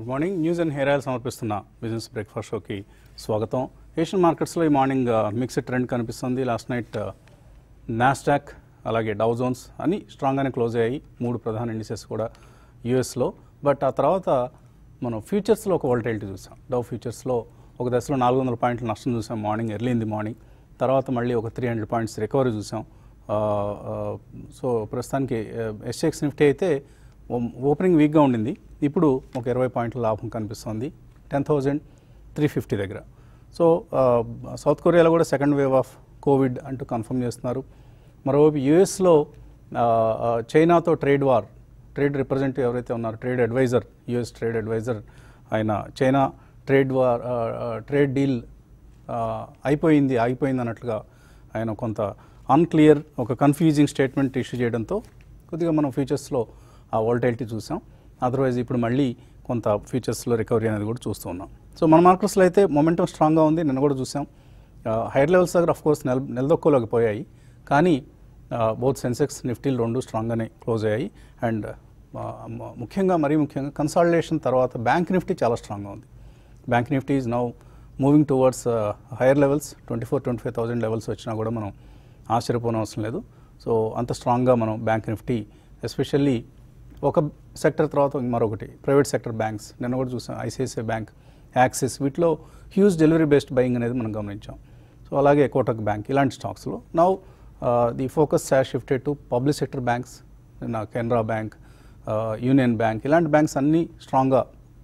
Good morning news and hair oil సమర్పిస్తున్న business breakfast షోకి స్వాగతం ఏషియన్ మార్కెట్స్లో ఈ మార్నింగ్ మిక్స్డ్ ట్రెండ్ కనిపిస్తుంది లాస్ట్ నైట్ నాస్డాక్ అలాగే డౌ జోన్స్ అన్ని స్ట్రాంగ్గానే క్లోజ్ అయ్యాయి మూడు ప్రధాన ఇండిసెస్ కూడా యూఎస్లో బట్ ఆ తర్వాత మనం ఫ్యూచర్స్లో ఒక వాలటైలిటీ చూసాం డౌ ఫ్యూచర్స్లో ఒక దశలో నాలుగు వందల పాయింట్ల నష్టం చూసాం morning early in the morning తర్వాత మళ్ళీ ఒక త్రీ హండ్రెడ్ పాయింట్స్ రికవరీ చూసాం సో ప్రస్తుతానికి ఎస్ఎక్స్ నిఫ్టీ అయితే ఓపెనింగ్ వీక్గా ఉండింది ఇప్పుడు ఒక ఇరవై పాయింట్ల లాభం కనిపిస్తుంది టెన్ థౌజండ్ త్రీ ఫిఫ్టీ దగ్గర సో సౌత్ కొరియాలో కూడా సెకండ్ వేవ్ ఆఫ్ కోవిడ్ అంటూ కన్ఫర్మ్ చేస్తున్నారు మరోవైపు యుఎస్లో చైనాతో ట్రేడ్ వార్ ట్రేడ్ రిప్రజెంటేటివ్ ఎవరైతే ఉన్నారో trade adviser US trade adviser ఆయన China trade war trade deal అయిపోయింది ఆగిపోయింది అన్నట్లుగా ఆయన కొంత అన్క్లియర్ ఒక కన్ఫ్యూజింగ్ స్టేట్మెంట్ ఇష్యూ చేయడంతో కొద్దిగా మనం ఫ్యూచర్స్లో ఆ వాలటైలిటీ చూసాం అదర్వైజ్ ఇప్పుడు మళ్ళీ కొంత ఫ్యూచర్స్లో రికవరీ అనేది కూడా చూస్తూ ఉన్నాం సో మన మార్కెట్స్లో అయితే మొమెంటం స్ట్రాంగ్గా ఉంది నిన్న కూడా చూసాం హైయర్ లెవెల్స్ దగ్గర కోర్స్ నెల నెలదొక్కలోకి పోయాయి కానీ బోత్ సెన్సెక్స్ నిఫ్టీలు రెండు స్ట్రాంగ్గానే క్లోజ్ అయ్యాయి అండ్ ముఖ్యంగా మరీ ముఖ్యంగా కన్సాలిడేషన్ తర్వాత బ్యాంక్ నిఫ్టీ చాలా స్ట్రాంగ్గా ఉంది bank Nifty is now moving towards higher levels twenty four twenty five thousand levels వచ్చినా కూడా మనం ఆశ్చర్యపోవడం అవసరం లేదు సో అంత స్ట్రాంగ్గా మనం బ్యాంక్ నిఫ్టీ ఎస్పెషల్లీ ఒక సెక్టర్ తర్వాత మరొకటి ప్రైవేట్ సెక్టర్ బ్యాంక్స్ నిన్న కూడా చూసాం ఐసిఐసిఐ బ్యాంక్ యాక్సిస్ వీటిలో హ్యూజ్ డెలివరీ బేస్డ్ బయింగ్ అనేది మనం గమనించాం సో అలాగే కోటక్ బ్యాంక్ ఇలాంటి స్టాక్స్లో now the focus has shifted to public sector banks నా కెనరా బ్యాంక్ యూనియన్ బ్యాంక్ ఇలాంటి బ్యాంక్స్ అన్నీ స్ట్రాంగ్గా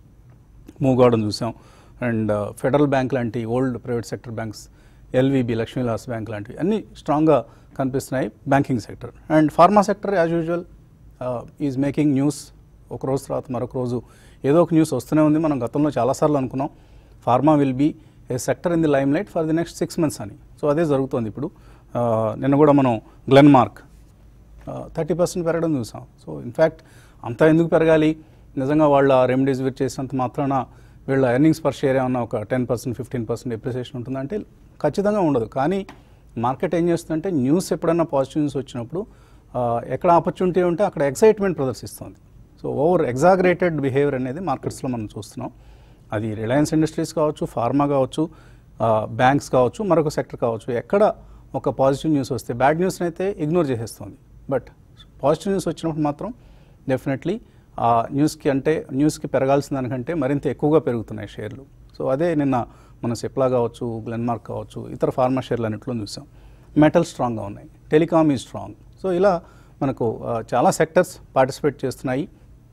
మూవ్ కావడం చూసాం అండ్ ఫెడరల్ బ్యాంక్ లాంటి old private sector banks LVB లక్ష్మీలాస్ బ్యాంక్ లాంటివి అన్నీ స్ట్రాంగ్గా కనిపిస్తున్నాయి banking sector and pharma sector as usual is making news ఒక రోజు తర్వాత మరొక రోజు ఏదో ఒక న్యూస్ వస్తూనే ఉంది మనం గతంలో చాలాసార్లు అనుకున్నాం pharma will be a sector in the limelight for the next six months అని సో అదే జరుగుతుంది ఇప్పుడు నిన్న కూడా మనం గ్లెన్ మార్క్ థర్టీ పర్సెంట్ పెరగడం చూసాం సో ఇన్ఫ్యాక్ట్ అంతా ఎందుకు పెరగాలి నిజంగా వాళ్ళ రెమ్డెసివిర్ చేసినంత మాత్రాన వీళ్ళ ఎర్నింగ్స్ పర్ షేర్ ఏమన్నా ఒక ten percent fifteen percent appreciation ఉంటుందంటే ఖచ్చితంగా ఉండదు కానీ మార్కెట్ ఏం చేస్తుందంటే న్యూస్ ఎప్పుడన్నా పాజిటివ్ న్యూస్ వచ్చినప్పుడు ఎక్కడ ఆపర్చునిటీ ఉంటే అక్కడ ఎక్సైట్మెంట్ ప్రదర్శిస్తుంది సో ఓవర్ ఎగ్జాగరేటెడ్ బిహేవియర్ అనేది మార్కెట్స్లో మనం చూస్తున్నాం అది రిలయన్స్ ఇండస్ట్రీస్ కావచ్చు ఫార్మా కావచ్చు బ్యాంక్స్ కావచ్చు మరొక సెక్టర్ కావచ్చు ఎక్కడ ఒక పాజిటివ్ న్యూస్ వస్తే బ్యాడ్ న్యూస్ని అయితే ఇగ్నోర్ చేసేస్తుంది బట్ పాజిటివ్ న్యూస్ వచ్చినప్పుడు మాత్రం డెఫినెట్లీ ఆ న్యూస్కి అంటే న్యూస్కి పెరగాల్సిన దానికంటే మరింత ఎక్కువగా పెరుగుతున్నాయి షేర్లు సో అదే నిన్న మన సిప్లా కావచ్చు గ్లెన్మార్క్ కావచ్చు ఇతర ఫార్మా షేర్లు అన్నింటిలో చూసాం మెటల్ స్ట్రాంగ్గా ఉన్నాయి టెలికామ్ ఈ స్ట్రాంగ్ సో ఇలా మనకు చాలా సెక్టర్స్ పార్టిసిపేట్ చేస్తున్నాయి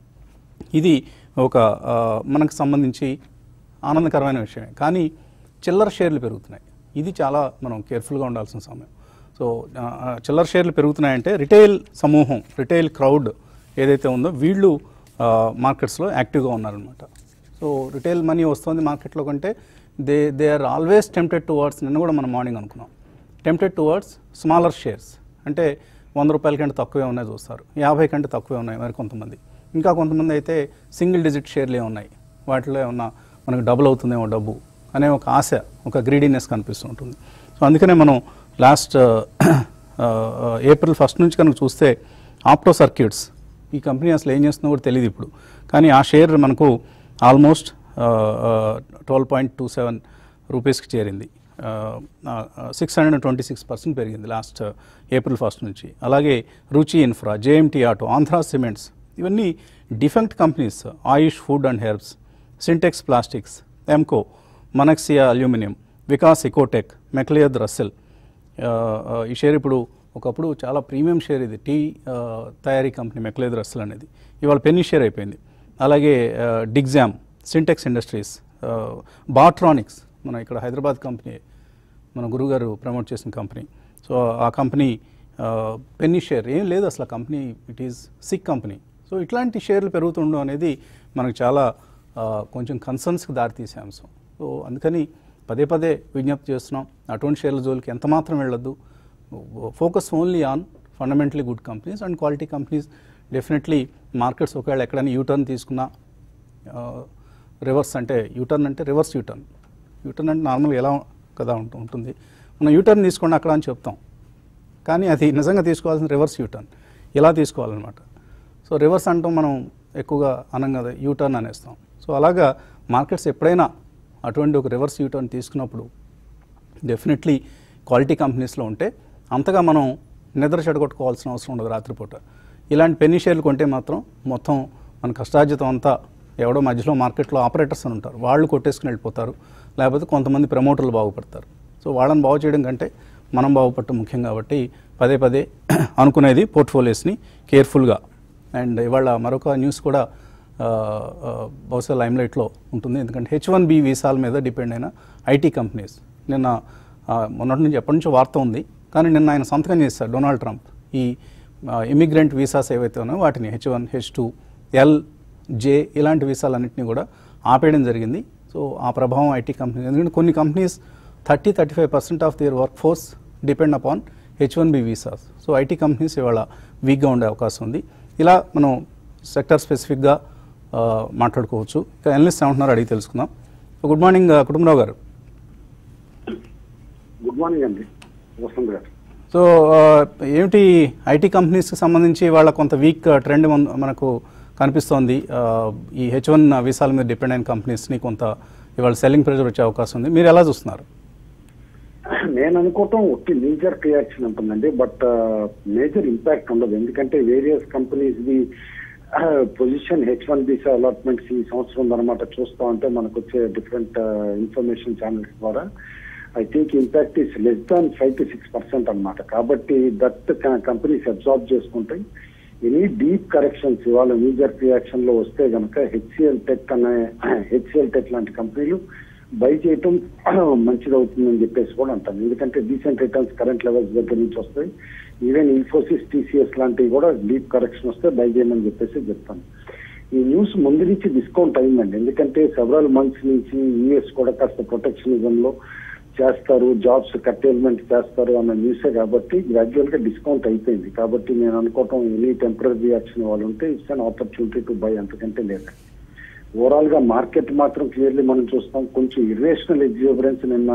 ఇది ఒక మనకు సంబంధించి ఆనందకరమైన విషయమే కానీ చిల్లర షేర్లు పెరుగుతున్నాయి ఇది చాలా మనం కేర్ఫుల్గా ఉండాల్సిన సమయం సో చిల్లర షేర్లు పెరుగుతున్నాయంటే రిటైల్ సమూహం రిటైల్ క్రౌడ్ ఏదైతే ఉందో వీళ్ళు మార్కెట్స్లో యాక్టివ్గా ఉన్నారనమాట సో రిటైల్ మనీ వస్తుంది మార్కెట్లో కంటే they they are always tempted towards నిన్న కూడా మనం మార్నింగ్ అనుకున్నాం టెంప్టెడ్ టువర్డ్స్ స్మాలర్ షేర్స్ అంటే వంద రూపాయల కంటే తక్కువే ఉన్నాయి చూస్తారు యాభై కంటే తక్కువే ఉన్నాయి మరి కొంతమంది ఇంకా కొంతమంది అయితే సింగిల్ డిజిట్ షేర్లే ఉన్నాయి వాటిలో ఏమన్నా మనకు డబుల్ అవుతుందేమో డబ్బు అనే ఒక ఆశ ఒక గ్రీడీనెస్ కనిపిస్తుంటుంది సో అందుకనే మనం లాస్ట్ ఏప్రిల్ ఫస్ట్ నుంచి కనుక చూస్తే ఆప్టో సర్క్యూట్స్ ఈ కంపెనీ అసలు ఏం చేస్తుందో కూడా తెలియదు ఇప్పుడు కానీ ఆ షేర్ మనకు almost twelve point two seven రూపీస్కి చేరింది six hundred twenty six percent పెరిగింది లాస్ట్ ఏప్రిల్ ఫస్ట్ నుంచి అలాగే Ruchi infra JMT auto Andhra cements ఇవన్నీ defect companies Ayush food and herbs Sintex plastics Emco Manaksia aluminium Vikas ecotech McLeod Russell ఈ షేర్ ఇప్పుడు ఒకప్పుడు చాలా ప్రీమియం షేర్ ఇది టీ తయారీ కంపెనీ మెక్లేద్ రస్సెల్ అనేది ఇవాళ పెన్నీ షేర్ అయిపోయింది అలాగే డిగ్జామ్ సింటెక్స్ ఇండస్ట్రీస్ బాట్రానిక్స్ మన ఇక్కడ హైదరాబాద్ కంపెనీ మన గురుగారు ప్రమోట్ చేసిన కంపెనీ సో ఆ కంపెనీ పెన్నీ షేర్ ఏం లేదు అసలు ఆ company it is sick company so ఇట్లాంటి షేర్లు పెరుగుతుండడం అనేది మనకు చాలా కొంచెం కన్సర్న్స్కి దారితీసే అంశం సో అందుకని పదే పదే విజ్ఞప్తి చేస్తున్నాం అటువంటి షేర్ల జోలికి ఎంత మాత్రం వెళ్ళొద్దు focus only on fundamentally good companies and quality companies definitely markets ఒకవేళ ఎక్కడైనా యూటర్న్ తీసుకున్నా రివర్స్ అంటే యూటర్న్ అంటే రివర్స్ యూటర్న్ యూటర్న్ అంటే నార్మల్గా ఎలా కదా ఉంటుంది మనం యూటర్న్ తీసుకోండి అక్కడ అని చెప్తాం కానీ అది నిజంగా తీసుకోవాల్సిన రివర్స్ యూటర్న్ ఇలా తీసుకోవాలన్నమాట సో రివర్స్ అంటాం మనం ఎక్కువగా అనం కదా యూటర్న్ అనేస్తాం సో సో అలాగా మార్కెట్స్ ఎప్పుడైనా అటువంటి ఒక రివర్స్ యూటర్న్ తీసుకున్నప్పుడు డెఫినెట్లీ క్వాలిటీ కంపెనీస్లో ఉంటే అంతగా మనం నిద్ర చెడగొట్టుకోవాల్సిన అవసరం ఉండదు రాత్రిపూట ఇలాంటి పెన్నీ షేర్లు కొంటే మాత్రం మొత్తం మన కష్టార్జితం అంతా ఎవడో మధ్యలో మార్కెట్లో ఆపరేటర్స్ అని ఉంటారు వాళ్ళు కొట్టేసుకుని వెళ్ళిపోతారు లేకపోతే కొంతమంది ప్రమోటర్లు బాగుపడతారు సో వాళ్ళని బాగు చేయడం కంటే మనం బాగుపడటం ముఖ్యం కాబట్టి పదే పదే అనుకునేది పోర్ట్ఫోలియోస్ని కేర్ఫుల్గా అండ్ ఇవాళ మరొక న్యూస్ కూడా ఆ, ఆ, బహుశా లైమ్లైట్లో ఉంటుంది ఎందుకంటే హెచ్ వన్ బి వీసాల మీద డిపెండ్ అయిన ఐటీ కంపెనీస్ నిన్న ఆ, మొన్నటి నుంచి ఎప్పటి నుంచో వార్త ఉంది కానీ నిన్న ఆయన సంతకం చేశారు డొనాల్డ్ ట్రంప్ ఈ ఇమిగ్రెంట్ వీసాస్ ఏవైతే ఉన్నాయో వాటిని H one H two L J ఇలాంటి వీసాలన్నింటినీ కూడా ఆపేయడం జరిగింది సో ఆ ప్రభావం ఐటీ కంపెనీ ఎందుకంటే కొన్ని companies thirty thirty five percent of their work force depend upon H one B visas so IT companies ఇవాళ వీక్గా ఉండే అవకాశం ఉంది ఇలా మనం సెక్టర్ స్పెసిఫిక్గా ఆ, మాట్లాడుకోవచ్చు ఇక ఎనలిస్ట్ ఏమంటున్నారు అడిగి తెలుసుకుందాం గుడ్ మార్నింగ్ ఆ, కుటుంబరావు గారు గుడ్ మార్నింగ్ అండి వసంత్ గారు సో ఆ, ఏమిటి ఐటీ కంపెనీస్కి సంబంధించి వాళ్ళ కొంత వీక్ ట్రెండ్ మన- మనకు కనిపిస్తోంది ఆ, ఈ హెచ్ వన్ వీసాల మీద డిపెండ్ అయిన కంపెనీస్ని కొంత ఇవాళ సెల్లింగ్ ప్రెజర్ వచ్చే అవకాశం ఉంది మీరు ఎలా చూస్తున్నారు నేను అనుకోవటం ఒట్టి మేజర్ రియాక్షన్ ఉంటుందండి బట్ మేజర్ ఇంపాక్ట్ ఉండదు ఎందుకంటే various companies the position H one visa allotments ఈ సంవత్సరం అనమాట చూస్తా ఉంటే మనకు వచ్చే డిఫరెంట్ ఇన్ఫర్మేషన్ ఛానల్స్ ద్వారా I think impact is less than five to six percent అనమాట కాబట్టి దట్ కంపెనీస్ అబ్జార్బ్ చేసుకుంటాయి ఎనీ డీప్ కరెక్షన్స్ ఇవాళ మేజర్ రియాక్షన్ లో వస్తే గనక హెచ్సిఎల్ టెక్ అనే హెచ్సిఎల్ టెక్ లాంటి కంపెనీలు బై చేయటం మంచిదవుతుందని చెప్పేసి కూడా అంటాను ఎందుకంటే డీసెంట్ రిటర్న్స్ కరెంట్ లెవెల్స్ దగ్గర నుంచి వస్తాయి ఈవెన్ ఇన్ఫోసిస్ టీసీఎస్ లాంటివి కూడా డీప్ కరెక్షన్ వస్తే బై చేయమని చెప్పేసి చెప్తాను ఈ న్యూస్ ముందు నుంచి డిస్కౌంట్ అయిందండి ఎందుకంటే సెవరల్ మంత్స్ నుంచి యుఎస్ కూడా కాస్త ప్రొటెక్షనిజం లో చేస్తారు జాబ్స్ కట్టేల్మెంట్ చేస్తారు అన్న న్యూసే కాబట్టి గ్రాడ్యువల్ గా డిస్కౌంట్ అయిపోయింది కాబట్టి నేను అనుకోవటం ఎనీ టెంపరీ రియాక్షన్ వాళ్ళు ఉంటే it's an opportunity to buy అంతకంటే లేదు ఓవరాల్ గా మార్కెట్ మాత్రం క్లియర్లీ మనం చూస్తాం కొంచెం ఇర్రేషనల్ ఎగ్జిబరెన్స్ నిన్న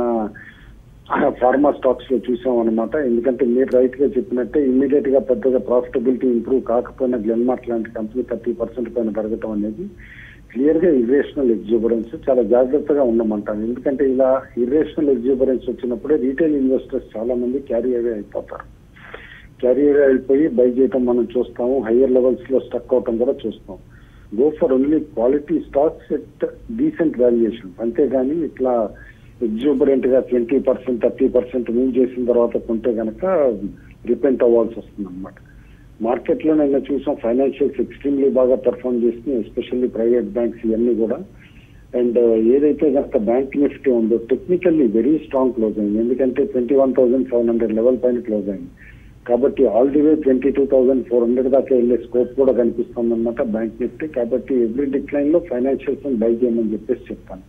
ఫార్మా స్టాక్స్ లో చూసాం అనమాట ఎందుకంటే మీరు రైట్ గా చెప్పినట్టే ఇమీడియట్ గా పెద్దగా ప్రాఫిటబిలిటీ ఇంప్రూవ్ కాకపోయినా గ్లెన్మార్క్ లాంటి కంపెనీ థర్టీ పర్సెంట్ పైన పెరగటం అనేది క్లియర్ గా ఇర్రేషనల్ ఎగ్జిబరెన్స్ చాలా జాగ్రత్తగా ఉండమంటాను ఎందుకంటే ఇలా ఇర్రేషనల్ ఎగ్జిబరెన్స్ వచ్చినప్పుడే రీటైల్ ఇన్వెస్టర్స్ చాలా మంది క్యారీ అవే అయిపోతారు క్యారియర్ అయిపోయి బై చేయటం మనం చూస్తాము హయ్యర్ లెవెల్స్ లో స్టక్ అవటం కూడా చూస్తాం go for only quality stocks at decent valuation అంతేగాని ఇట్లా ఎగ్జూబరెంట్ గా twenty percent thirty percent move చేసిన తర్వాత కొంటే గనక రిపెంట్ అవ్వాల్సి వస్తుంది అనమాట మార్కెట్ లో నిన్న చూసాం ఫైనాన్షియల్స్ ఎక్స్ట్రీమ్లీ బాగా పెర్ఫార్మ్ చేస్తున్నాయి ఎస్పెషల్లీ ప్రైవేట్ బ్యాంక్స్ ఇవన్నీ కూడా అండ్ ఏదైతే కనుక బ్యాంక్ నిఫ్టీ ఉందో టెక్నికల్లీ వెరీ స్ట్రాంగ్ క్లోజ్ అయింది ఎందుకంటే twenty one thousand seven hundred level పైన క్లోజ్ అయింది కాబట్టి all the way twenty two thousand four hundred దాకా వెళ్ళే స్కోప్ కూడా కనిపిస్తుంది అనమాట బ్యాంక్ నిఫ్టీ కాబట్టి ఎవ్రీ డిక్లైన్ లో ఫైనాన్షియల్స్ బై చేయమని చెప్పేసి చెప్తాను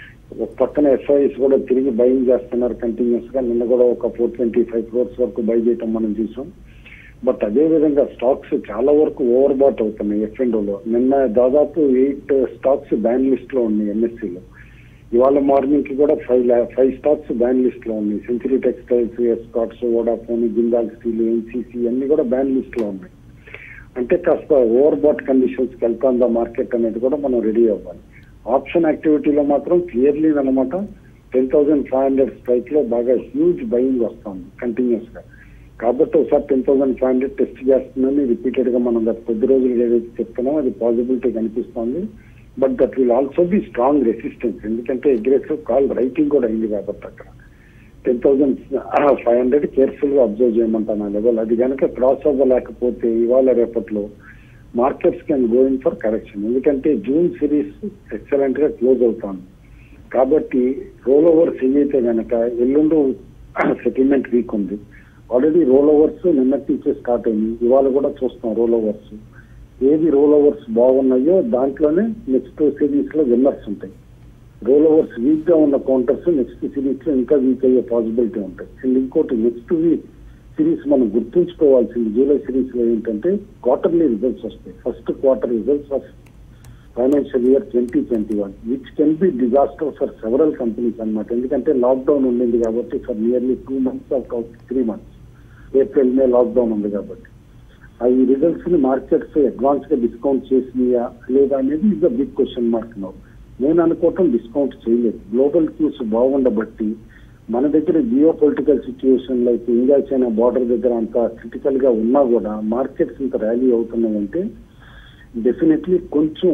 ఒక పక్కన ఎఫ్ఐఎస్ కూడా తిరిగి బయింగ్ చేస్తున్నారు కంటిన్యూస్ గా నిన్న కూడా ఒక ఫోర్ ట్వంటీ ఫైవ్ క్రోర్స్ వరకు బై చేయటం మనం చూసాం బట్ అదే విధంగా స్టాక్స్ చాలా వరకు ఓవర్ బాట్ అవుతున్నాయి ఎఫ్ లో నిన్న దాదాపు ఎయిట్ స్టాక్స్ బ్యాన్ లిస్ట్ లో ఉన్నాయి ఎంఎస్సీలో ఇవాళ మార్నింగ్ కి కూడా five five stocks ban list లో ఉన్నాయి century textiles Escorts Vodafone Jindal steel NCC అన్ని కూడా బ్యాన్ లిస్ట్ లో ఉన్నాయి అంటే కాస్త ఓవర్ బాట్ కండిషన్స్ కి వెళ్తుందా మార్కెట్ అనేది కూడా మనం రెడీ అవ్వాలి ఆప్షన్ యాక్టివిటీలో మాత్రం క్లియర్లీ అనమాట ten thousand five hundred strike లో బాగా హ్యూజ్ బయింగ్ వస్తుంది కంటిన్యూస్ గా కాబట్టి ఒకసారి ten thousand five hundred test చేస్తుందని రిపీటెడ్ గా మనం గత కొద్ది రోజులు ఏదైతే చెప్తున్నామో అది పాసిబిలిటీ కనిపిస్తోంది but that will also be strong resistance ఎందుకంటే అగ్రెసివ్ కాల్ రైటింగ్ కూడా అయింది కాబట్టి అక్కడ ten thousand five hundred careful గా అబ్జర్వ్ చేయమంటాను ఆ లెవెల్ అది కనుక క్రాస్ అవ్వలేకపోతే ఇవాళ రేపట్లో markets can going for correction ఎందుకంటే జూన్ సిరీస్ ఎక్సలెంట్ గా క్లోజ్ అవుతాను కాబట్టి రోల్ ఓవర్స్ ఏవైతే కనుక ఎల్లుండు సెటిల్మెంట్ వీక్ ఉంది ఆల్రెడీ రోల్ ఓవర్స్ నిన్నటి నుంచే స్టార్ట్ అయింది ఇవాళ కూడా చూస్తాం రోల్ ఓవర్స్ ఏది రోల్ ఓవర్స్ బాగున్నాయో దాంట్లోనే నెక్స్ట్ సిరీస్ లో విన్నర్స్ ఉంటాయి రోల్ ఓవర్స్ వీక్ గా ఉన్న కౌంటర్స్ నెక్స్ట్ సిరీస్ లో ఇంకా వీక్ అయ్యే పాసిబిలిటీ ఉంటాయి అండ్ ఇంకోటి నెక్స్ట్ వీక్ సిరీస్ మనం గుర్తుంచుకోవాల్సింది జూలై సిరీస్ లో ఏంటంటే క్వార్టర్లీ రిజల్ట్స్ వస్తాయి first quarter results of financial year twenty twenty one which can be disaster for several companies అన్నమాట ఎందుకంటే లాక్డౌన్ ఉండింది కాబట్టి for nearly two months of three months April May lockdown ఉంది కాబట్టి ఆ ఈ రిజల్ట్స్ ని మార్కెట్స్ అడ్వాన్స్ గా డిస్కౌంట్ చేసినాయా లేదా అనేది is the big question mark now నేను అనుకోవటం డిస్కౌంట్ చేయలేదు గ్లోబల్ క్యూస్ బాగుండబట్టి మన దగ్గర geopolitical situation like India China border దగ్గర అంత క్రిటికల్ గా ఉన్నా కూడా మార్కెట్స్ ఇంత ర్యాలీ అవుతున్నాయంటే డెఫినెట్లీ కొంచెం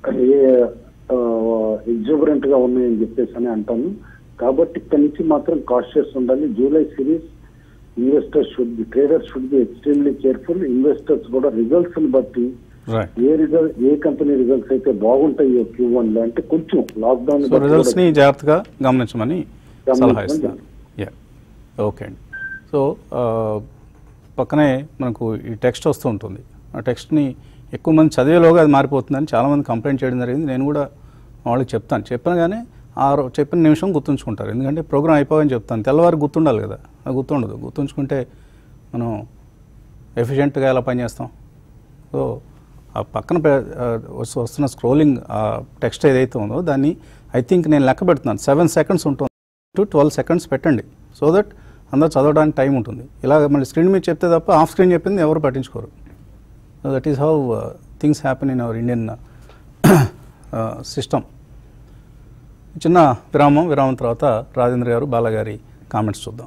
ఎగ్జోబరెంట్ గా ఉన్నాయని చెప్పేసి అని అంటాను కాబట్టి ఇక్కడి నుంచి మాత్రం కాషియస్ ఉండాలి July series investors should be traders should be extremely careful investors కూడా రిజల్ట్స్ ని బట్టి రైట్ ఏ రిజల్ట్ ఏ కంపెనీ రిజల్ట్స్ అయితే బాగుంటాయో క్యూ వన్ లో అంటే కొంచెం లాక్డౌన్ సో రిజల్ట్స్ని జాగ్రత్తగా గమనించమని సలహా గమనించమని ఇస్తున్నారు యా ఓకే అండి సో ఆ, పక్కనే మనకు ఈ టెక్స్ట్ వస్తూ ఉంటుంది ఆ టెక్స్ట్ని ఎక్కువ మంది చదివేలోగా అది మారిపోతుందని చాలామంది కంప్లైంట్ చేయడం జరిగింది నేను కూడా వాళ్ళకి చెప్తాను చెప్పిన కానీ ఆ రో- చెప్పిన నిమిషం గుర్తుంచుకుంటారు ఎందుకంటే ప్రోగ్రామ్ అయిపోవని చెప్తాను తెల్లవారు గుర్తుండాలి కదా అది గుర్తుండదు గుర్తుంచుకుంటే మనం ఎఫిషియెంట్గా ఎలా పనిచేస్తాం సో ఆ పక్కన పె- ఆ వస్తు- వస్తున్న స్క్రోలింగ్ ఆ టెక్స్ట్ ఏదైతే ఉందో దాన్ని ఐ థింక్ నేను లెక్క పెడుతున్నాను సెవెన్ సెకండ్స్ ఉంటుంది టు ట్వెల్వ్ సెకండ్స్ పెట్టండి సో దట్ అందరూ చదవడానికి టైం ఉంటుంది ఇలా మళ్ళీ స్క్రీన్ మీద చెప్తే తప్ప ఆఫ్ స్క్రీన్ చెప్పింది ఎవరు పట్టించుకోరు so that is how things happen in our Indian system చిన్న విరామం విరామం తర్వాత రాజేంద్ర గారు బాలగారి కామెంట్స్ చూద్దాం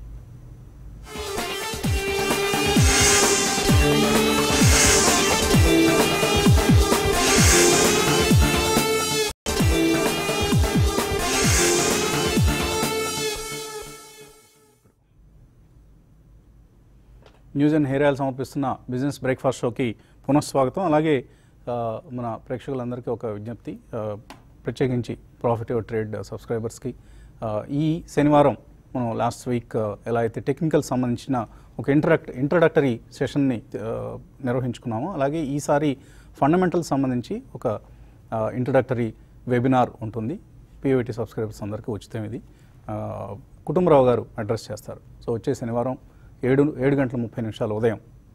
న్యూస్ అండ్ హెయిర్ ఆయిల్ సమర్పిస్తున్న బిజినెస్ బ్రేక్ఫాస్ట్ షోకి పునఃస్వాగతం అలాగే ఆ, మన ప్రేక్షకులందరికీ ఒక విజ్ఞప్తి ఆ, ప్రత్యేకించి ప్రాఫిట్ ట్రేడ్ సబ్స్క్రైబర్స్కి ఆ, ఈ శనివారం మనం లాస్ట్ వీక్ ఆ, ఎలా అయితే టెక్నికల్ సంబంధించిన ఒక ఇంట్రడక్ట్ ఇంట్రడక్టరీ సెషన్ని ఆ, నిర్వహించుకున్నామో అలాగే ఈసారి ఫండమెంటల్ సంబంధించి ఒక ఇంట్రడక్టరీ వెబినార్ ఉంటుంది పిఓటి సబ్స్క్రైబర్స్ అందరికీ ఉచితం ఇది ఆ, కుటుంబరావు గారు అడ్రస్ చేస్తారు సో వచ్చే శనివారం ఏడు ఏడు గంటల ముప్పై నిమిషాలు ఉదయం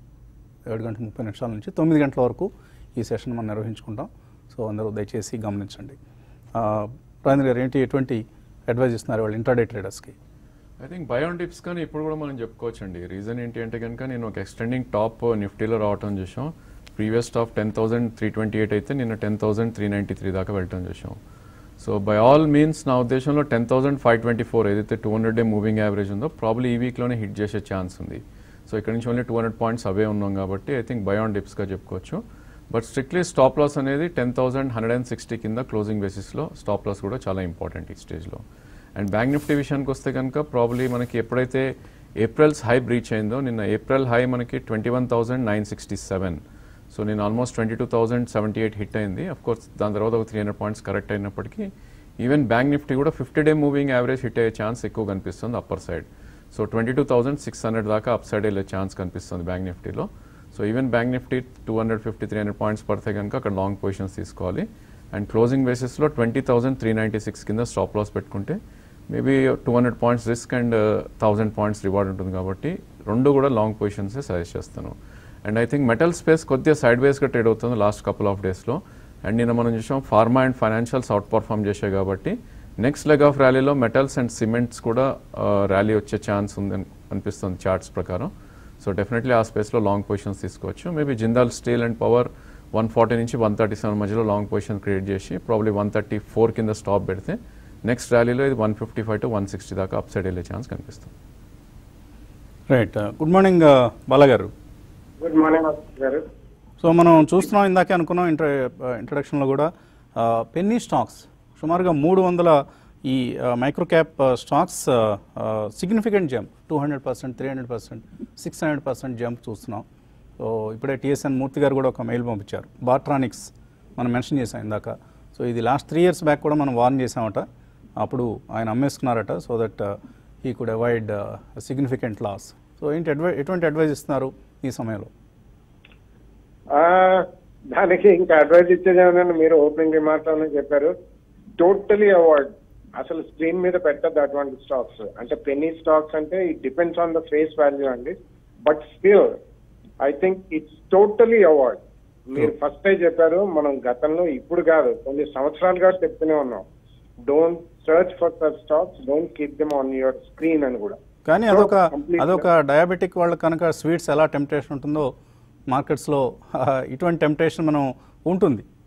ఏడు గంటల ముప్పై నిమిషాల నుంచి తొమ్మిది గంటల వరకు ఈ సెషన్ మనం నిర్వహించుకుంటాం సో అందరూ దయచేసి గమనించండి ఆ, రాజేంద్ర గారు ఏంటి ఎటువంటి అడ్వైజ్ ఇస్తున్నారు వాళ్ళు ఇంటర్డే ట్రేడర్స్కి ఐ థింక్ బయోన్ టిప్స్ కానీ ఇప్పుడు కూడా మనం చెప్పుకోవచ్చండి రీజన్ ఏంటి అంటే కనుక నేను ఒక ఎక్స్టెండింగ్ టాప్ నిఫ్టీలో రావటం చూసాం previous top ten thousand three twenty eight అయితే నిన్న ten thousand three ninety three దాకా వెళ్ళటం చూసాం సో బై ఆల్ మీన్స్ నా ఉద్దేశంలో ten thousand five twenty four ఏదైతే two hundred day moving average ఉందో ప్రాబ్లీ ఈ వీక్లోనే హిట్ చేసే ఛాన్స్ ఉంది సో ఇక్కడ నుంచి only two hundred points away ఉన్నాం కాబట్టి ఐ థింక్ బయాన్ డిప్స్గా చెప్పుకోవచ్చు బట్ స్ట్రిక్ట్లీ స్టాప్ లాస్ అనేది ten thousand hundred and sixty కింద క్లోజింగ్ బేసిస్లో స్టాప్ లాస్ కూడా చాలా ఇంపార్టెంట్ ఈ స్టేజ్లో అండ్ బ్యాంక్ నిఫ్టీ విషయానికి వస్తే కనుక ప్రాబ్లీ మనకి ఎప్పుడైతే ఏప్రిల్స్ హై బ్రీచ్ అయిందో నిన్న ఏప్రిల్ హై మనకి twenty one thousand nine sixty seven so నేను almost twenty two thousand seventy eight hit అయింది అఫ్ కోర్స్ దాని తర్వాత ఒక త్రీ హండ్రెడ్ పాయింట్స్ కరెక్ట్ అయినప్పటికీ ఈవెన్ బ్యాంక్ నిఫ్టీ కూడా fifty day moving average hit అయ్యే ఛాన్స్ ఎక్కువ కనిపిస్తుంది upper side so twenty two thousand six hundred దాకా అప్ సైడ్ వెళ్ళే ఛాన్స్ కనిపిస్తుంది బ్యాంక్ నిఫ్టీలో so even bank Nifty two hundred fifty three hundred points పడితే కనుక అక్కడ లాంగ్ పొజిషన్స్ తీసుకోవాలి అండ్ క్లోజింగ్ బేసిస్లో twenty thousand three ninety six కింద స్టాప్ లాస్ పెట్టుకుంటే maybe two hundred points risk and thousand points reward ఉంటుంది కాబట్టి రెండు కూడా లాంగ్ పొజిషన్సే సజెస్ట్ చేస్తాను and I think metal space కొద్దిగా సైడ్ వేస్గా ట్రేడ్ అవుతుంది లాస్ట్ కపుల్ ఆఫ్ డేస్లో అండ్ నిన్న మనం చూసాం pharma and financials outperform చేశాయి కాబట్టి నెక్స్ట్ లెగ్ ఆఫ్ ర్యాలీలో మెటల్స్ అండ్ సిమెంట్స్ కూడా ర్యాలీ వచ్చే ఛాన్స్ ఉంది అనిపిస్తుంది చార్ట్స్ ప్రకారం సో డెఫినెట్లీ ఆ స్పేస్లో లాంగ్ పొజిషన్స్ తీసుకోవచ్చు maybe Jindal steel and power one forty నుంచి వన్ థర్టీ సెవెన్ మధ్యలో లాంగ్ పొజిషన్ క్రియేట్ చేసి ప్రాబ్లీ వన్ థర్టీ ఫోర్ కింద స్టాప్ పెడితే నెక్స్ట్ ర్యాలీలో ఇది one fifty five to one sixty దాకా అప్ సైడ్ వెళ్ళే ఛాన్స్ కనిపిస్తుంది రైట్ గుడ్ మార్నింగ్ బాలగారు గుడ్ మార్నింగ్ గారు సో మనం చూస్తున్నాం ఇందాకే అనుకున్నాం ఇంట్ర ఇంట్రడక్షన్లో కూడా పెన్నీ స్టాక్స్ సుమారుగా మూడు వందల ఈ micro cap stocks significant jump two hundred percent three hundred percent six hundred percent jump చూస్తున్నాం సో ఇప్పుడే టిఎస్ఎన్ మూర్తి గారు కూడా ఒక మెయిల్ పంపించారు బాట్రానిక్స్ మనం మెన్షన్ చేసాం ఇందాక సో ఇది లాస్ట్ త్రీ ఇయర్స్ బ్యాక్ కూడా మనం వార్న్ చేసామట అప్పుడు ఆయన అమ్మేసుకున్నారట so that he could avoid significant loss so ఏంటి అడ్వై ఎటువంటి అడ్వైజ్ ఇస్తున్నారు ఈ సమయంలో ఆ, దానికి ఇంకా అడ్వైజ్ ఇచ్చేది ఏమన్నా మీరు ఓపెనింగ్ రిమార్క్ లోనే చెప్పారు టోటలీ అవార్డ్ అసలు స్క్రీన్ మీద పెట్టద్దు అటువంటి స్టాక్స్ అంటే పెన్నీ స్టాక్స్ అంటే it depends on the face value అండి but still I think it's totally avoid మీరు ఫస్ట్ టైం చెప్పారు మనం గతంలో ఇప్పుడు కాదు కొన్ని సంవత్సరాలుగా చెప్తూనే ఉన్నాం don't search for such stocks don't keep them on your screen అని కూడా కానీ So, అదొక complete- అదొక డయాబెటిక్ వాళ్ళకి కనుక స్వీట్స్ ఎలా టెంప్టేషన్ ఉంటుందో మార్కెట్స్లో ఇటువంటి టెంప్టేషన్ మనం ఉంటుంది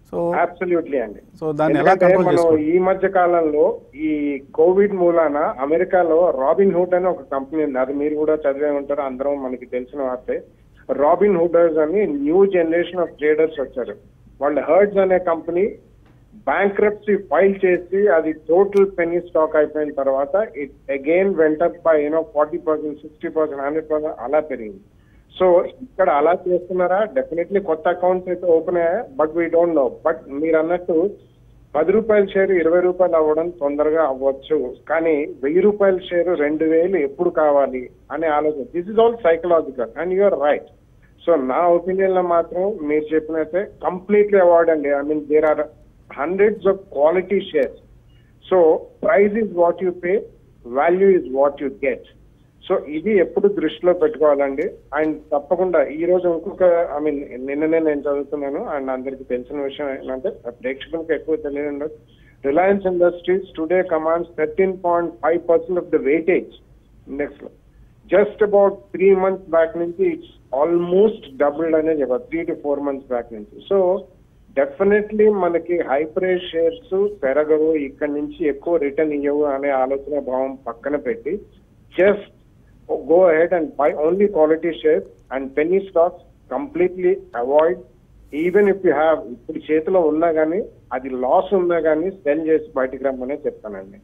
సో అబ్సల్యూట్లీ అండి సో దాన్ని ఎలా ఎందుకంటే కంట్రోల్ మనం చేసుకోవాలి ఈ మధ్య కాలంలో ఈ కోవిడ్ మూలాన అమెరికాలో రాబిన్ హుడ్ అని ఒక కంపెనీ ఉంది అది మీరు కూడా చదివే ఉంటారు అందరం మనకి తెలిసిన వార్తే రాబిన్ హుడర్స్ అని న్యూ జనరేషన్ ఆఫ్ ట్రేడర్స్ వచ్చారు వాళ్ళు హర్డ్స్ అనే కంపెనీ బ్యాంక్రప్సీ ఫైల్ చేసి అది టోటల్ పెనీ స్టాక్ అయిపోయిన తర్వాత it again went by you know forty percent sixty percent hundred percent అలా పెరిగింది సో ఇక్కడ అలా చేస్తున్నారా డెఫినెట్లీ కొత్త అకౌంట్స్ అయితే ఓపెన్ అయ్యాయి but we don't know but మీరు అన్నట్టు పది రూపాయల షేర్ ఇరవై రూపాయలు అవ్వడం తొందరగా అవ్వచ్చు కానీ వెయ్యి రూపాయల షేర్ రెండు వేలు ఎప్పుడు కావాలి అనే ఆలోచన this is all psychological and you're right so నా ఒపీనియన్ లో మాత్రం మీరు చెప్పినట్టే కంప్లీట్లీ అవార్డ్ అండి I mean there are hundreds of quality shares so price is what you pay value is what you get so ఇది ఎప్పుడు దృష్టిలో పెట్టుకోవాలండి అండ్ తప్పకుండా ఈ రోజు ఇంకొక ఐ మీన్ నిన్ననే నేను చదువుతున్నాను అండ్ అందరికి తెలిసిన విషయం ఏంటంటే ప్రేక్షకులకు ఎక్కువ తెలియదు ఉండదు Reliance industries today commands thirteen point five percent of the weightage index లో just about three months back నుంచి ఇట్స్ ఆల్మోస్ట్ డబుల్డ్ అనే చెప్పాలి three to four months back నుంచి సో డెఫినెట్లీ మనకి హై ప్రైస్ షేర్స్ పెరగవు ఇక్కడ నుంచి ఎక్కువ రిటర్న్ ఇవ్వవు అనే ఆలోచన భావం పక్కన పెట్టి just go ahead and buy only quality shares and penny stocks completely avoid even if you have ఇప్పుడు చేతిలో ఉన్నా కానీ అది లాస్ ఉన్నా కానీ సెల్ చేసి బయటికి రమ్మనే చెప్తానండి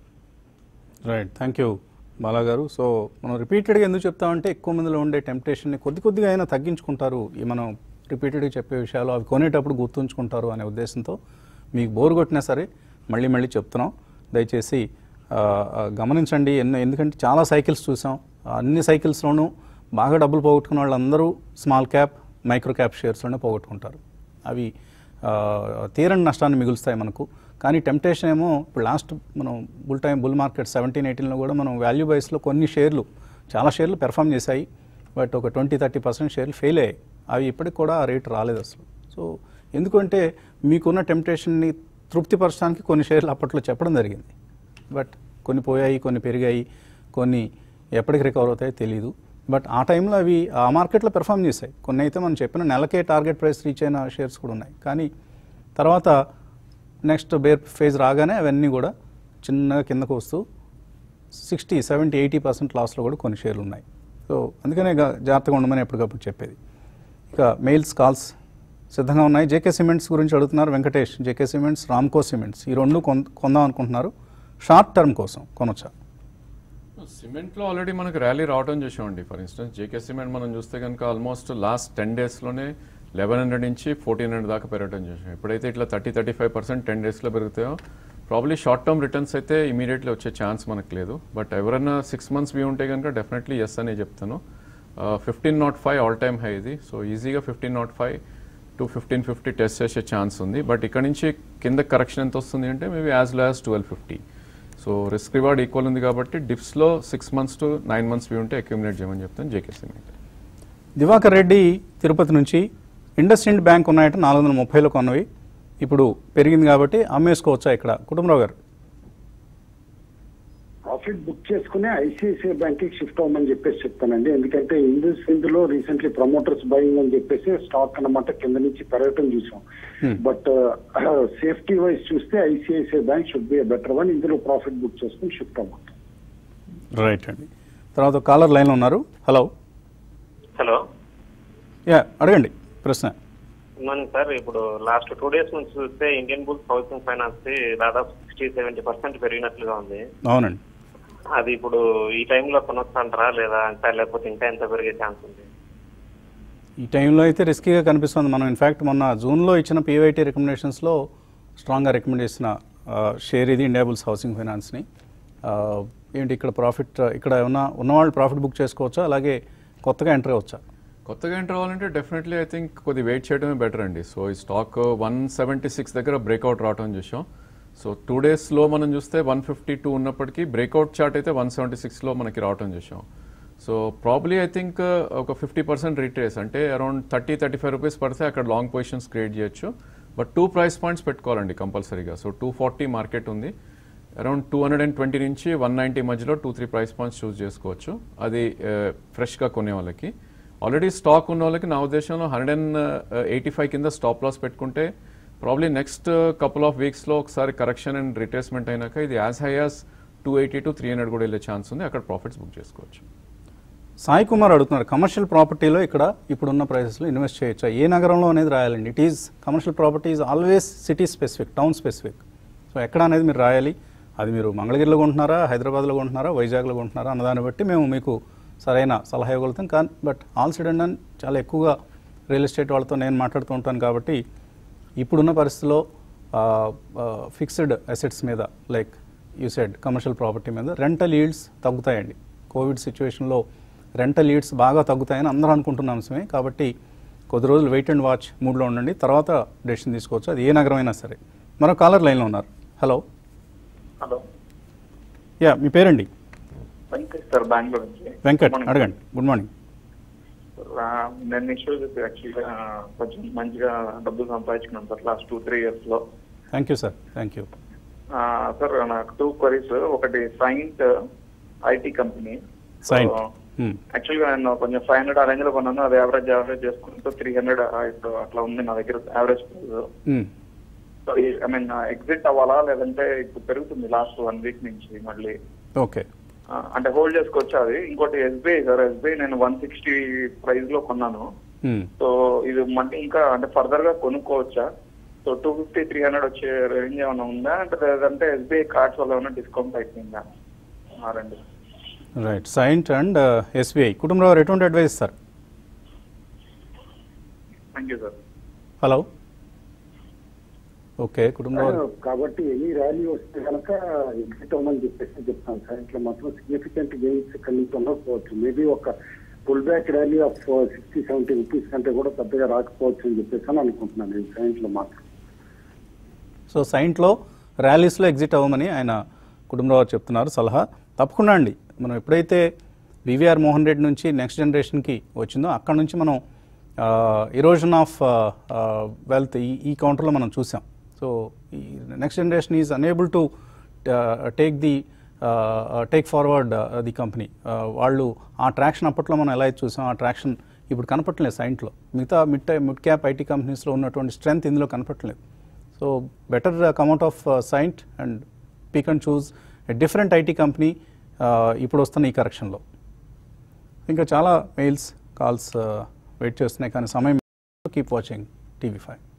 రైట్ థ్యాంక్ యూ బాలా గారు సో మనం రిపీటెడ్గా ఎందుకు చెప్తామంటే ఎక్కువ మందిలో ఉండే టెంప్టేషన్ని కొద్ది కొద్దిగా అయినా తగ్గించుకుంటారు ఈ మనం రిపీటెడ్గా చెప్పే విషయాలు అవి కొనేటప్పుడు గుర్తుంచుకుంటారు అనే ఉద్దేశంతో మీకు బోర్ కొట్టినా సరే మళ్ళీ మళ్ళీ చెప్తున్నాం దయచేసి ఆ, ఆ, గమనించండి ఎన్నో ఎందుకంటే చాలా సైకిల్స్ చూసాం అన్ని సైకిల్స్లోనూ బాగా డబ్బులు పోగొట్టుకున్న వాళ్ళందరూ స్మాల్ క్యాప్ మైక్రో క్యాప్ షేర్స్లోనే పోగొట్టుకుంటారు అవి ఆ, తీరని నష్టాన్ని మిగులుస్తాయి మనకు కానీ టెంప్టేషన్ ఏమో ఇప్పుడు లాస్ట్ మనం bull time bull market seventeen ఎయిటీన్లో కూడా మనం వాల్యూ బైస్లో కొన్ని షేర్లు చాలా షేర్లు పెర్ఫామ్ చేశాయి బట్ ఒక ట్వంటీ థర్టీ పర్సెంట్ షేర్లు ఫెయిల్ అయ్యాయి అవి ఇప్పటికి కూడా ఆ రేట్ రాలేదు అసలు సో ఎందుకంటే మీకున్న టెంప్టేషన్ని తృప్తిపరచడానికి కొన్ని షేర్లు అప్పట్లో చెప్పడం జరిగింది బట్ కొన్ని పోయాయి కొన్ని పెరిగాయి కొన్ని ఎప్పటికి రికవర్ అవుతాయో తెలియదు బట్ ఆ టైంలో అవి ఆ మార్కెట్లో పెర్ఫామ్ చేశాయి కొన్ని అయితే మనం చెప్పిన నెలకే టార్గెట్ ప్రైస్ రీచ్ అయిన షేర్స్ కూడా ఉన్నాయి కానీ తర్వాత నెక్స్ట్ బేర్ ఫేజ్ రాగానే అవన్నీ కూడా చిన్నగా కిందకు వస్తూ సిక్స్టీ సెవెంటీ ఎయిటీ పర్సెంట్ లాస్లో కూడా కొన్ని షేర్లు ఉన్నాయి సో అందుకనే గా- జాగ్రత్తగా ఉండమని ఎప్పటికప్పుడు చెప్పేది ఇక మెయిల్స్ కాల్స్ సిద్ధంగా ఉన్నాయి జేకే సిమెంట్స్ గురించి అడుగుతున్నారు Venkatesh JK cements Ramco cements ఈ రెండు కొన్- కొందాం అనుకుంటున్నారు షార్ట్ టర్మ్ కోసం కొనొచ్చా సిమెంట్లో ఆల్రెడీ మనకు ర్యాలీ రావడం చూసామండి ఫర్ ఇన్స్టెన్స్ జేకే సిమెంట్ మనం చూస్తే కనుక ఆల్మోస్ట్ లాస్ట్ టెన్ డేస్లోనే లెవెన్ హండ్రెడ్ నుంచి ఫోర్టీన్ హండ్రెడ్ దాకా పెరగడం చూసాం ఎప్పుడైతే ఇట్లా thirty thirty five percent ten డేస్లో పెరుగుతాయో ప్రాబ్లీ షార్ట్ టర్మ్ రిటర్న్స్ అయితే ఇమీడియట్లీ వచ్చే ఛాన్స్ మనకు లేదు బట్ ఎవరైనా సిక్స్ మంత్స్ వ్యూ ఉంటే కనుక డెఫినెట్లీ ఎస్ అనే చెప్తాను fifteen naught five all time high ఇది సో ఈజీగా fifteen naught five to fifteen fifty test చేసే ఛాన్స్ ఉంది బట్ ఇక్కడ నుంచి కింద కరెక్షన్ ఎంత వస్తుంది అంటే maybe as low as twelve fifty so risk reward equal ఉంది కాబట్టి డిప్స్లో six months to nine months view ఉంటే అక్యుమిలేట్ చేయమని చెప్తాను జేకే సిమెంట్ దివాకర్ రెడ్డి తిరుపతి నుంచి ఇండస్ ఇండ్ బ్యాంక్ ఉన్నాయట నాలుగు వందల ముప్పైలో కొన్నవి ఇప్పుడు పెరిగింది కాబట్టి అమ్మేసుకోవచ్చా ఇక్కడ కుటుంబరావు గారు ప్రాఫిట్ బుక్ చేసుకుని ఐసిఐసిఐ బ్యాంక్ కి షిఫ్ట్ అవ్వమని చెప్పేసి చెప్తానండి ఎందుకంటే ఇందుస్ ఇందులో రీసెంట్లీ ప్రమోటర్స్ బయింగ్ అని చెప్పేసి స్టాక్ అన్నమాట కింద నుంచి పెరగటం చూసాం బట్ సేఫ్టీ వైజ్ చూస్తే ICICI bank should be better one ఇందులో ప్రాఫిట్ బుక్ చేసుకుని షిఫ్ట్ అవ్వమంటాం రైట్ అండి తర్వాత కాలర్ లైన్లో ఉన్నారు హలో హలో యా అడగండి ప్రశ్న మనం సార్ ఇప్పుడు లాస్ట్ టూ డేస్ నుంచి చూస్తే ఇండియన్ బుల్స్ హౌసింగ్ ఫైనాన్స్ ది దాదాపు సిక్స్టీ సెవెంటీ పర్సెంట్ పెరిగినట్లుగా ఉంది అవునండి అది ఇప్పుడు ఈ టైంలో కొనొచ్చు అంటారా లేదా అంటే లేకపోతే ఇంకా ఎంత పెరిగే ఛాన్స్ ఉంది ఈ టైంలో అయితే రిస్కీగా కనిపిస్తుంది మనం ఇన్ఫ్యాక్ట్ మొన్న జూన్లో ఇచ్చిన పీవైటీ రికమెండేషన్స్లో స్ట్రాంగ్గా రికమెండ్ చేసిన ఆ, షేర్ ఇది ఇండియాబుల్స్ హౌసింగ్ ఫైనాన్స్ని ఆ, ఏంటి ఇక్కడ ప్రాఫిట్ ఇక్కడ ఏమన్నా ఉన్నవాళ్ళు ప్రాఫిట్ బుక్ చేసుకోవచ్చా అలాగే కొత్తగా ఎంటర్ అవ్వచ్చా కొత్తగా ఎంటర్ అవ్వాలంటే డెఫినెట్లీ ఐ థింక్ కొద్ది వెయిట్ చేయడమే బెటర్ అండి సో ఈ స్టాక్ వన్ సెవెంటీ సిక్స్ దగ్గర బ్రేక్అవుట్ రావడం చూసాం సో టూ డేస్లో మనం చూస్తే వన్ ఫిఫ్టీ టూ ఉన్నప్పటికీ బ్రేక్అవుట్ చార్ట్ అయితే వన్ సెవెంటీ సిక్స్లో మనకి రావడం చూసాం సో ప్రాబ్లీ ఐ థింక్ ఒక ఫిఫ్టీ పర్సెంట్ రిట్రేస్ అంటే around thirty thirty five rupees పడితే అక్కడ లాంగ్ పొజిషన్స్ క్రియేట్ చేయొచ్చు బట్ టూ ప్రైస్ పాయింట్స్ పెట్టుకోవాలండి కంపల్సరీగా సో టూ ఫార్టీ మార్కెట్ ఉంది around two hundred and twenty నుంచి వన్ నైంటీ మధ్యలో two three price points choose చేసుకోవచ్చు అది ఫ్రెష్గా కొనే వాళ్ళకి ఆల్రెడీ స్టాక్ ఉన్న వాళ్ళకి నా ఉద్దేశంలో హండ్రెడ్ అండ్ ఎయిటీ ఫైవ్ కింద స్టాప్ లాస్ పెట్టుకుంటే ప్రాబ్లీ నెక్స్ట్ కపుల్ ఆఫ్ వీక్స్లో ఒకసారి కరెక్షన్ అండ్ రిట్రేస్మెంట్ అయినాక ఇది as high as two eighty to three hundred కూడా వెళ్ళే ఛాన్స్ ఉంది అక్కడ ప్రాఫిట్స్ బుక్ చేసుకోవచ్చు సాయి కుమార్ అడుగుతున్నారు కమర్షియల్ ప్రాపర్టీలో ఇక్కడ ఇప్పుడున్న ప్రైసెస్లో ఇన్వెస్ట్ చేయొచ్చా ఏ నగరంలో అనేది రాయాలండి it is commercial property is always city specific town specific so ఎక్కడ అనేది మీరు రాయాలి అది మీరు మంగళగిరిలో కొంటున్నారా హైదరాబాద్లో కొంటున్నారా వైజాగ్లో కొంటున్నారా అన్నదాన్ని బట్టి మేము మీకు సరైన సలహా ఇవ్వగలుగుతాం కానీ బట్ ఆల్ సిడెండ్ అని చాలా ఎక్కువగా రియల్ ఎస్టేట్ వాళ్ళతో నేను మాట్లాడుతూ ఉంటాను కాబట్టి ఇప్పుడున్న పరిస్థితిలో ఫిక్స్డ్ అసెట్స్ మీద like you said commercial property మీద రెంటల్ ఈల్డ్స్ తగ్గుతాయండి కోవిడ్ సిచ్యువేషన్లో రెంటల్ ఈల్డ్స్ బాగా తగ్గుతాయని అందరూ అనుకుంటున్న అంశమే కాబట్టి కొద్ది రోజులు వెయిట్ అండ్ వాచ్ మూడ్లో ఉండండి తర్వాత డెసిషన్ తీసుకోవచ్చు అది ఏ నగరం అయినా సరే మరో కాలర్ లైన్లో ఉన్నారు హలో హలో యా మీ పేరండి వెంకట్ సార్ బెంగళూరు నుంచి వెంకట్ Morning. అడగండి గుడ్ మార్నింగ్ ఆ, నేను ఇష్యూ యాక్చువల్గా కొంచెం మంచిగా డబ్బులు సంపాదించుకున్నాను sir last two three years లో thank you sir thank you ఆ, సార్ నాకు టూ క్వరీస్ ఒకటి సైంట్ ఐటీ కంపెనీ సైంట్ యాక్చువల్గా నేను కొంచెం ఫైవ్ హండ్రెడ్ ఆ రేంజ్ లో కొన్నాను అది యావరేజ్ యావరేజ్ చేసుకుంటూ త్రీ హండ్రెడ్ ఇప్పుడు అట్లా ఉంది నా దగ్గర average price I mean exit అవ్వాలా లేదంటే ఇప్పుడు పెరుగుతుంది లాస్ట్ వన్ వీక్ నుంచి మళ్ళీ ఓకే ఆ, అంటే హోల్డ్ చేసుకోవచ్చా అది ఇంకోటి ఎస్బీఐ సార్ ఎస్బీఐ నేను వన్ సిక్స్టీ ప్రైస్ లో కొన్నాను సో ఇది మళ్ళీ ఇంకా అంటే ఫర్దర్ గా కొనుక్కోవచ్చా so two fifty three hundred వచ్చే రేంజ్ ఏమైనా ఉందా అంటే లేదంటే ఎస్బీఐ కార్డ్స్ వల్ల ఏమైనా డిస్కౌంట్ అయిపోయిందా ఆ రెండు రైట్ సైంట్ అండ్ ఎస్బీఐ కుటుంబంలో ఎటువంటి అడ్వైస్ ఇస్తారు thank you sir hello okay కుటుంబంలో కాబట్టి ఎనీ ర్యాలీ వస్తే కనుక ఎగ్జిట్ అవ్వమని చెప్పేసి చెప్తాను సార్ ఇట్లా మాత్రం సిగ్నిఫికెంట్ గెయిన్స్ ఇక్కడి నుంచి ఉండకపోవచ్చు మేబీ ఒక pull back rally of sixty seventy rupees కంటే కూడా పెద్దగా రాకపోవచ్చు అని చెప్పేసి అని అనుకుంటున్నాను నేను సైన్స్ లో మాత్రం సో సైంట్లో ర్యాలీస్లో ఎగ్జిట్ అవ్వమని ఆయన కుటుంబరావు చెప్తున్నారు సలహా తప్పకుండా అండి మనం ఎప్పుడైతే వివిఆర్ మోహన్ రెడ్డి నుంచి నెక్స్ట్ జనరేషన్కి వచ్చిందో అక్కడ నుంచి మనం ఇరోజన్ ఆఫ్ వెల్త్ ఈ ఈ కౌంటర్లో మనం చూసాం సో ఈ next generation is unable to take the take forward the company వాళ్ళు ఆ ట్రాక్షన్ అప్పట్లో మనం ఎలా అయితే చూసాం ఆ ట్రాక్షన్ ఇప్పుడు కనపట్లేదు సైంట్లో మిగతా మిడ్ మిడ్ క్యాప్ ఐటీ కంపెనీస్లో ఉన్నటువంటి స్ట్రెంగ్త్ ఇందులో కనపట్లేదు so better come out of Cyient and pick and choose a different IT company ఇప్పుడు వస్తున్న ఈ కరెక్షన్లో ఇంకా చాలా మెయిల్స్ కాల్స్ వెయిట్ చేస్తున్నాయి కానీ సమయం కీప్ వాచింగ్ టీవీ ఫైవ్